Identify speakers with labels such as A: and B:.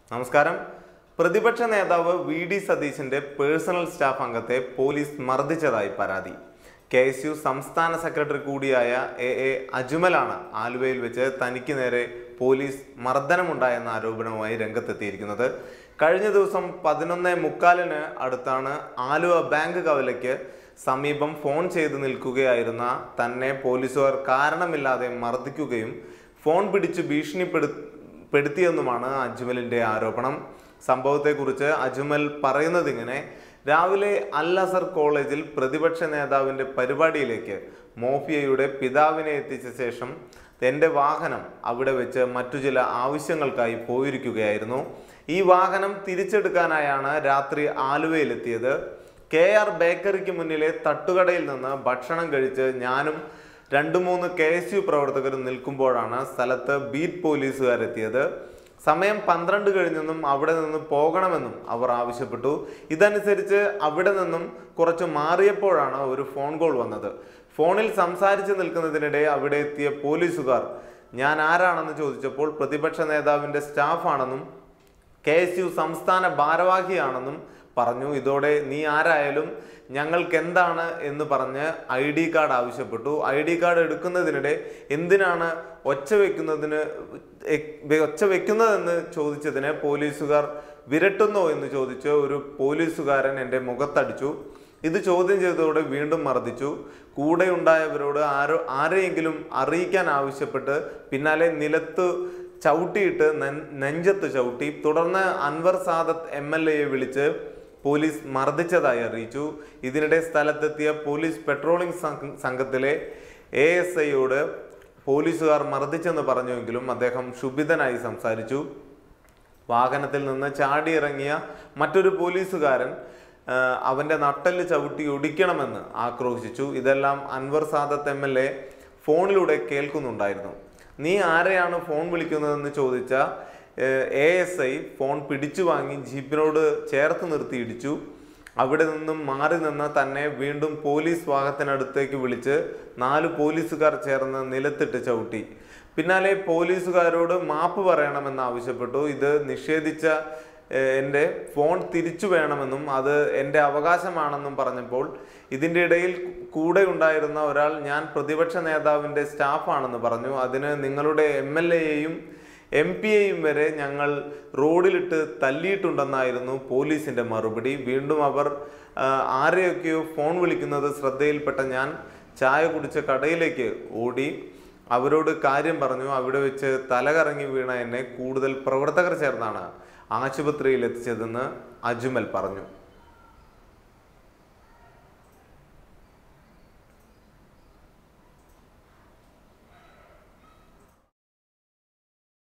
A: നമസ്കാരം പ്രതിപക്ഷ നേതാവ് വി ഡി സതീശിന്റെ പേഴ്സണൽ സ്റ്റാഫ് അംഗത്തെ പോലീസ് മർദ്ദിച്ചതായി പരാതി കെ എസ് യു സംസ്ഥാന സെക്രട്ടറി കൂടിയായ എ എ അജ്മലാണ് ആലുവയിൽ വെച്ച് തനിക്ക് നേരെ പോലീസ് മർദ്ദനമുണ്ടായെന്ന ആരോപണവുമായി രംഗത്തെത്തിയിരിക്കുന്നത് കഴിഞ്ഞ ദിവസം പതിനൊന്നേ മുക്കാലിന് അടുത്താണ് ആലുവ ബാങ്ക് കവലയ്ക്ക് സമീപം ഫോൺ ചെയ്ത് നിൽക്കുകയായിരുന്ന തന്നെ പോലീസുകാർ കാരണമില്ലാതെ മർദ്ദിക്കുകയും ഫോൺ പിടിച്ച് ഭീഷണിപ്പെടു പെടുത്തിയെന്നുമാണ് അജ്മലിന്റെ ആരോപണം സംഭവത്തെക്കുറിച്ച് അജ്മൽ പറയുന്നത് ഇങ്ങനെ രാവിലെ അൽ അസർ കോളേജിൽ പ്രതിപക്ഷ നേതാവിന്റെ പരിപാടിയിലേക്ക് മോഫിയയുടെ പിതാവിനെ എത്തിച്ച ശേഷം എൻ്റെ വാഹനം അവിടെ വെച്ച് മറ്റു ചില ആവശ്യങ്ങൾക്കായി പോയിരിക്കുകയായിരുന്നു ഈ വാഹനം തിരിച്ചെടുക്കാനായാണ് രാത്രി ആലുവയിലെത്തിയത് കെ ആർ ബേക്കറിക്ക് മുന്നിലെ തട്ടുകടയിൽ നിന്ന് ഭക്ഷണം കഴിച്ച് ഞാനും രണ്ട് മൂന്ന് കെ എസ് യു പ്രവർത്തകരും നിൽക്കുമ്പോഴാണ് സ്ഥലത്ത് ബീറ്റ് പോലീസുകാരെത്തിയത് സമയം പന്ത്രണ്ട് കഴിഞ്ഞെന്നും അവിടെ നിന്ന് പോകണമെന്നും അവർ ആവശ്യപ്പെട്ടു ഇതനുസരിച്ച് അവിടെ നിന്നും കുറച്ച് മാറിയപ്പോഴാണ് ഒരു ഫോൺ കോൾ വന്നത് ഫോണിൽ സംസാരിച്ച് നിൽക്കുന്നതിനിടെ അവിടെ എത്തിയ പോലീസുകാർ ഞാൻ ആരാണെന്ന് ചോദിച്ചപ്പോൾ പ്രതിപക്ഷ നേതാവിൻ്റെ സ്റ്റാഫാണെന്നും കെ എസ് യു സംസ്ഥാന ഭാരവാഹിയാണെന്നും പറഞ്ഞു ഇതോടെ നീ ആരായാലും ഞങ്ങൾക്ക് എന്താണ് എന്ന് പറഞ്ഞ് ഐ ഡി കാർഡ് ആവശ്യപ്പെട്ടു ഐ ഡി കാർഡ് എടുക്കുന്നതിനിടെ എന്തിനാണ് ഒച്ച വെക്കുന്നതിന് എ- ഒച്ച വെക്കുന്നതെന്ന് ചോദിച്ചതിന് പോലീസുകാർ വിരട്ടുന്നോ എന്ന് ചോദിച്ച് ഒരു പോലീസുകാരൻ എൻ്റെ മുഖത്തടിച്ചു ഇത് ചോദ്യം ചെയ്തതോടെ വീണ്ടും മർദ്ദിച്ചു കൂടെ ഉണ്ടായവരോട് ആരോ ആരെയെങ്കിലും അറിയിക്കാൻ ആവശ്യപ്പെട്ട് പിന്നാലെ നിലത്ത് ചവിട്ടിയിട്ട് നെൻ- നെഞ്ചത്ത് ചവിട്ടി തുടർന്ന് അൻവർ സാദത്ത് എം എൽ എയെ വിളിച്ച് പോലീസ് മർദ്ദിച്ചതായി അറിയിച്ചു ഇതിനിടെ സ്ഥലത്തെത്തിയ പോലീസ് പെട്രോളിംഗ് സംഘ- സംഘത്തിലെ എ എസ് ഐയോട് പോലീസുകാർ മർദ്ദിച്ചെന്ന് പറഞ്ഞുവെങ്കിലും അദ്ദേഹം ക്ഷുഭിതനായി സംസാരിച്ചു വാഹനത്തിൽ നിന്ന് ചാടിയിറങ്ങിയ മറ്റൊരു പോലീസുകാരൻ ആ, അവന്റെ നട്ടല് ചവിട്ടി ഒടിക്കണമെന്ന് ആക്രോശിച്ചു ഇതെല്ലാം Anvar Sadath M L A ഫോണിലൂടെ കേൾക്കുന്നുണ്ടായിരുന്നു നീ ആരെയാണ് ഫോൺ വിളിക്കുന്നതെന്ന് ചോദിച്ച എ എസ് ഐ ഫോൺ പിടിച്ചു വാങ്ങി ജീപ്പിനോട് ചേർത്ത് നിർത്തി ഇടിച്ചു അവിടെ നിന്നും മാറി നിന്ന് തന്നെ വീണ്ടും പോലീസ് വാഹനത്തിനടുത്തേക്ക് വിളിച്ച് നാല് പോലീസുകാർ ചേർന്ന് നിലത്തിട്ട് ചവിട്ടി പിന്നാലെ പോലീസുകാരോട് മാപ്പ് പറയണമെന്ന് ആവശ്യപ്പെട്ടു ഇത് നിഷേധിച്ച ഏഹ്, എൻ്റെ ഫോൺ തിരിച്ചു വേണമെന്നും അത് എൻ്റെ അവകാശമാണെന്നും പറഞ്ഞപ്പോൾ ഇതിൻ്റെ ഇടയിൽ കൂടെ ഉണ്ടായിരുന്ന ഒരാൾ ഞാൻ പ്രതിപക്ഷ നേതാവിൻ്റെ സ്റ്റാഫാണെന്ന് പറഞ്ഞു അതിന് നിങ്ങളുടെ എം എൽ എയെയും എം പി എയും വരെ ഞങ്ങൾ റോഡിലിട്ട് തല്ലിയിട്ടുണ്ടെന്നായിരുന്നു പോലീസിന്റെ മറുപടി വീണ്ടും അവർ ആ, ആരെയൊക്കെയോ ഫോൺ വിളിക്കുന്നത് ശ്രദ്ധയിൽപ്പെട്ട ഞാൻ ചായ കുടിച്ച കടയിലേക്ക് ഓടി അവരോട് കാര്യം പറഞ്ഞു അവിടെ വെച്ച് തലകറങ്ങി വീണ എന്നെ കൂടുതൽ പ്രവർത്തകർ ചേർന്നാണ് ആശുപത്രിയിൽ എത്തിച്ചതെന്ന് അജ്മൽ പറഞ്ഞു